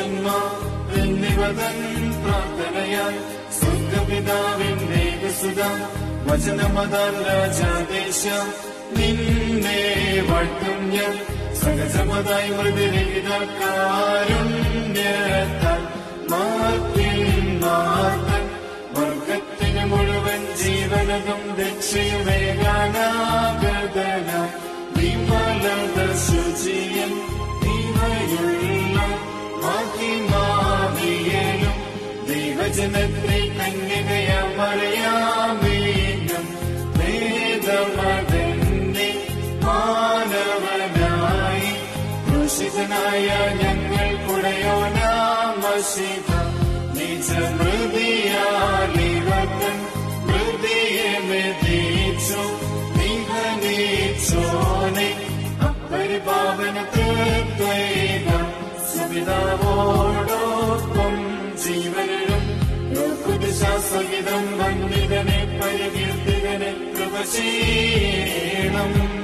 പരിശുദ്ധന്മാ എന്നിവതൻ പ്രാർത്ഥനയാൽ സ്വർഗപിതാവിന്റെ സുത വചനമതാൽ രാജാദേശ നിന്നെ വാഴ്ത്തും ഞാൻ സഹജമതായി മൃദുരഹിതക്കാരുണ്യത്താൽ മാർത്തിൻ മാർത്തൻ വർഗത്തിന് മുഴുവൻ ജീവനകം ദക്ഷയുമേകാനാഗതന വിമലത ശുചിയൻ ദീവയുള്ള മഹിമാവിയലും ദൈവജനത്തെ കന്യകയമറിയാമീനം വേദമതന്നെ മാനവനായി ക്രൂശിതനായ ഞങ്ങൾ കുടയോനാമശിത നിജമൃതിയാലിവത്തൻ മൃതിയെ മെതിച്ചു നിഹനിച്ചോനെ അപ്പരിപാവനത്വൈക സുപിതാവോടൊപ്പം ജീവനും ലോകുദിശാസഹിതം വന്ദിതനെ പരികീർത്തികനെ കൃപ ചെയ്യണം